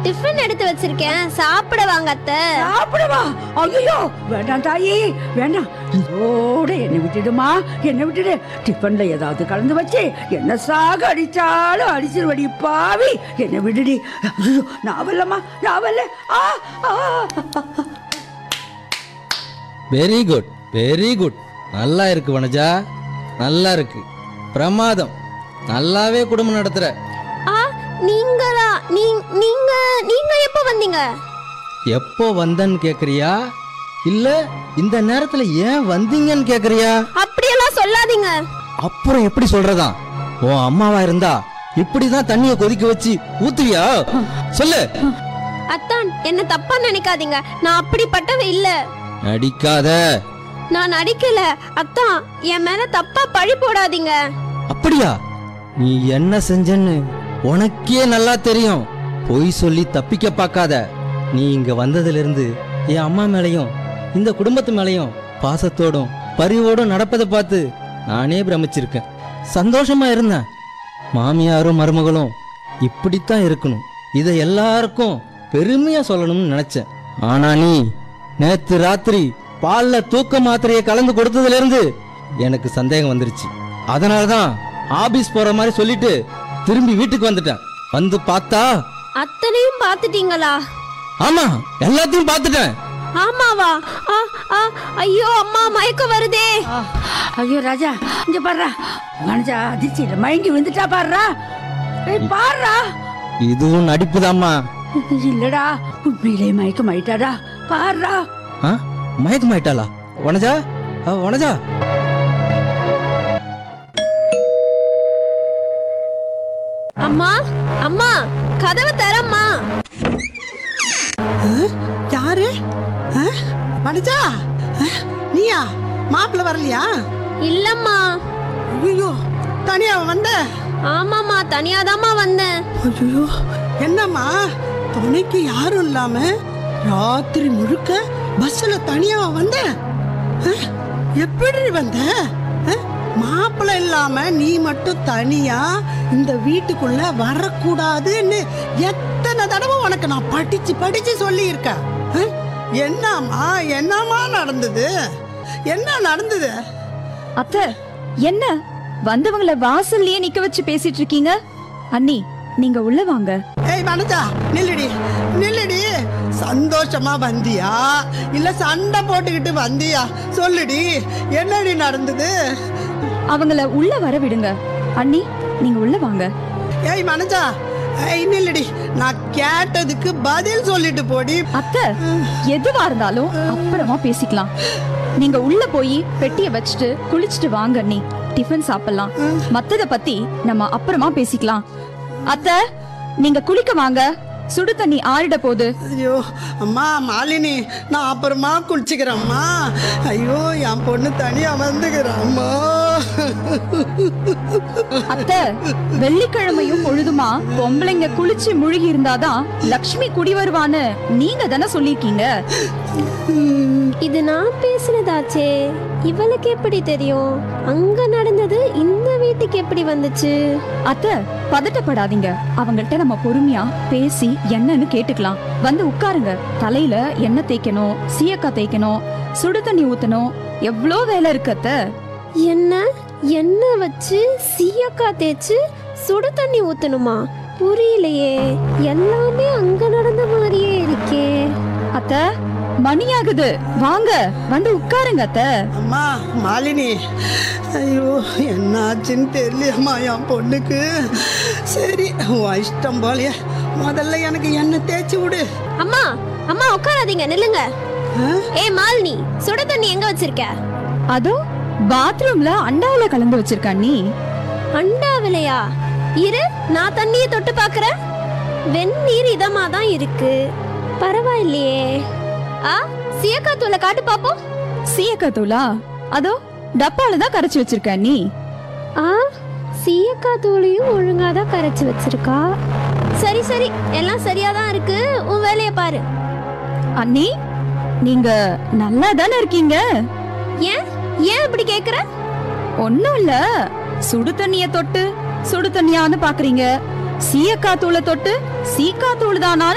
Tiffin எடுத்து வச்சிருக்கேன் சாப்பிட வாங்க அத்தை சாப்பிடவா ஐயோ வேண்டாம் தாயி வேண்டாம் இதோட என்னை விட்டுடுமா என்னை விட்டுடு டிஃபன்ல ஏதாவது கலந்து வச்சு என்ன சாக அடிச்சாலும் அடிச்சிருவடி பாவி என்னை விடுடி ஐயோ நான் வரலம்மா நான் வரல ஆ ஆ வெரி குட் வெரி குட் நல்லா இருக்கு வனஜா நல்லா இருக்கு பிரமாதம் நல்லாவே குடும்பம் நடத்துற ஆ நீங்களா நீ நீங்க நீங்க எப்போ வந்தீங்க எப்போ வந்தன்னு கேக்குறியா இல்ல இந்த நேரத்துல ஏன் வந்தீங்கன்னு கேக்குறியா அப்படியெல்லாம் சொல்லாதீங்க அப்புறம் எப்படி சொல்றதா உன் அம்மாவா இருந்தா இப்படிதான் தண்ணிய கொதிக்க வச்சு ஊத்துவியா சொல்லு அத்தான் என்ன தப்பா நினைக்காதீங்க நான் அப்படிப்பட்டவ இல்ல நடிக்காத நான் நடிக்கல அத்தான் என் மேல தப்பா பழி போடாதீங்க அப்படியா நீ என்ன செஞ்சன்னு உனக்கே நல்லா தெரியும் பொய் சொல்லி தப்பிக்க பார்க்காத நீ இங்க வந்ததுல இருந்து என் அம்மா மேலையும் இந்த குடும்பத்து மேலையும் பாசத்தோடும் பரிவோடும் நடப்பதை பார்த்து நானே பிரமிச்சிருக்கேன் சந்தோஷமா இருந்தேன் மாமியாரும் மருமகளும் இப்படித்தான் இருக்கணும் இதை எல்லாருக்கும் பெருமையா சொல்லணும்னு நினைச்சேன் ஆனா நீ நேத்து ராத்திரி பால்ல தூக்க மாத்திரையை கலந்து கொடுத்ததுல இருந்து எனக்கு சந்தேகம் வந்துருச்சு அதனாலதான் ஆபீஸ் போற மாதிரி சொல்லிட்டு திரும்பி வீட்டுக்கு வந்துட்டேன் வந்து பார்த்தா அத்தனையும் பாத்துட்டீங்களா ஆமா எல்லாத்தையும் பார்த்துட்டேன் ஆமாவா ஆ, ஆ, ஐயோ அம்மா மயக்கம் வருதே ஆ, ஐயோ ராஜா இங்க பாருடா மனுஜா அதிர்ச்சியில மயங்கி விழுந்துட்டா பாருடா ஏய் பாருடா இதுவும் நடிப்புதாம்மா இல்லடா உண்மையிலே மயக்கம் ஆயிட்டாடா பாருடா ஆ மயக்கமாயிட்டாளா வனஜா அ, வனஜா அம்மா அம்மா கதவை தரம்மா யாரு ஆ? வனஜா ஆ? நீயா மாப்பிள்ள வரலையா இல்லம்மா ஐயோ தனியா வந்த ஆமாம்மா தனியாதாம்மா வந்தேன் ஐயோ என்னம்மா துணைக்கு யாரும் இல்லாம ராத்திரி முழுக்க பஸ்ல தனியா வந்த ஆ? எப்படி வந்த ஆ? மாப்பிள்ளை இல்லாம நீ மட்டும் தனியா இந்த வீட்டுக்குள்ள வரக்கூடாதுன்னு எத்தனை தடவை உனக்கு நான் படிச்சு படிச்சு சொல்லி இருக்கேன் என்னம்மா என்னம்மா நடந்தது என்ன நடந்தது அத்தை என்ன வந்தவங்கள வாசல்லயே நிக்க வச்சு பேசிட்டு இருக்கீங்க அண்ணி நீங்க உள்ள வாங்க ஏய் வனஜா நில்லுடி நில்லுடி சந்தோஷமா வந்தியா இல்ல சண்டை போட்டுக்கிட்டு வந்தியா சொல்லுடி என்னடி நடந்தது அவங்கள உள்ள வர விடுங்க அண்ணி நீங்க உள்ள வாங்க ஏய் மனஜா ஏய் நில்லுடி நான் கேட்டதுக்கு பதில் சொல்லிட்டு போடி அத்தை எதுவா இருந்தாலும் அப்புறமா பேசிக்கலாம் நீங்க உள்ள போய் பெட்டிய வச்சுட்டு குளிச்சுட்டு வாங்க அண்ணி டிஃபன் சாப்பிடலாம் மத்தத பத்தி நம்ம அப்புறமா பேசிக்கலாம் அத்தை நீங்க குளிக்க வாங்க சுடு தண்ணி ஆறிட போகுது ஐயோ அம்மா மாலினி நான் அப்புறமா குளிச்சுக்கிறேம்மா ஐயோ என் பொண்ணு தனியா வந்துக்கிறேன் அம்மா அத்தை வெள்ளிக்கிழமையும் பொழுதுமா பொம்பளைங்க குளிச்சு முழுகி இருந்தாதான் லக்ஷ்மி குடி வருவான்னு நீங்க தானே சொல்லிருக்கீங்க இது நான் பேசுனதாச்சே இவளுக்கு எப்படி தெரியும் அங்க நடந்தது இந்த வீட்டுக்கு எப்படி வந்துச்சு அத்தை பதட்டப்படாதீங்க அவங்கள்ட்ட நம்ம பொறுமையா பேசி என்னன்னு கேட்டுக்கலாம் வந்து உட்காருங்க தலையில எண்ணெய் தேய்க்கணும் சீயக்காய் தேய்க்கணும் சுடு தண்ணி ஊத்தணும் எவ்வளோ வேலை இருக்கு அத்தை என்ன எண்ணெய் வச்சு சீயக்காய் தேய்ச்சு சுடு தண்ணி ஊத்தணுமா புரியலையே எல்லாமே அங்க நடந்த மாதிரியே இருக்கே அத்தை மணியாகுது வாங்க வந்து உட்காருங்க அத்தை அம்மா மாலினி ஐயோ என்னாச்சுன்னு தெரியலையம்மா என் பொண்ணுக்கு சரி உன் இஷ்டம் போலயே முதல்ல எனக்கு எண்ணெய் தேய்ச்சி விடு அம்மா அம்மா உட்காராதீங்க நில்லுங்க ஆ? ஏய் மாலினி சுடு தண்ணி எங்க வச்சிருக்க அதோ பாத்ரூம்ல அண்டாவில கலந்து வச்சிருக்க நீ அண்டாவிலையா இரு நான் தண்ணியை தொட்டு பார்க்கறேன் வெந்நீர் இதமா தான் இருக்கு பரவாயில்லையே ஆ சீயக்காய் தூளை காட்டு பாப்போம் சீயக்காய் தூளா அதோ டப்பால தான் கரைச்சு வச்சிருக்க நீ ஆ சீயக்காய் தூளையும் ஒழுங்கா தான் கரைச்சு வச்சிருக்கா சரி சரி எல்லாம் சரியா தான் இருக்கு உன் வேலையை பாரு அண்ணி நீங்க நல்லா தானே இருக்கீங்க ஏன் ஏன் இப்படி கேக்குற ஒண்ணும் இல்ல சுடு தண்ணிய தொட்டு சுடு தண்ணியான்னு பாக்குறீங்க சீயக்காய் தூளை தொட்டு சீக்கா தூள் தானான்னு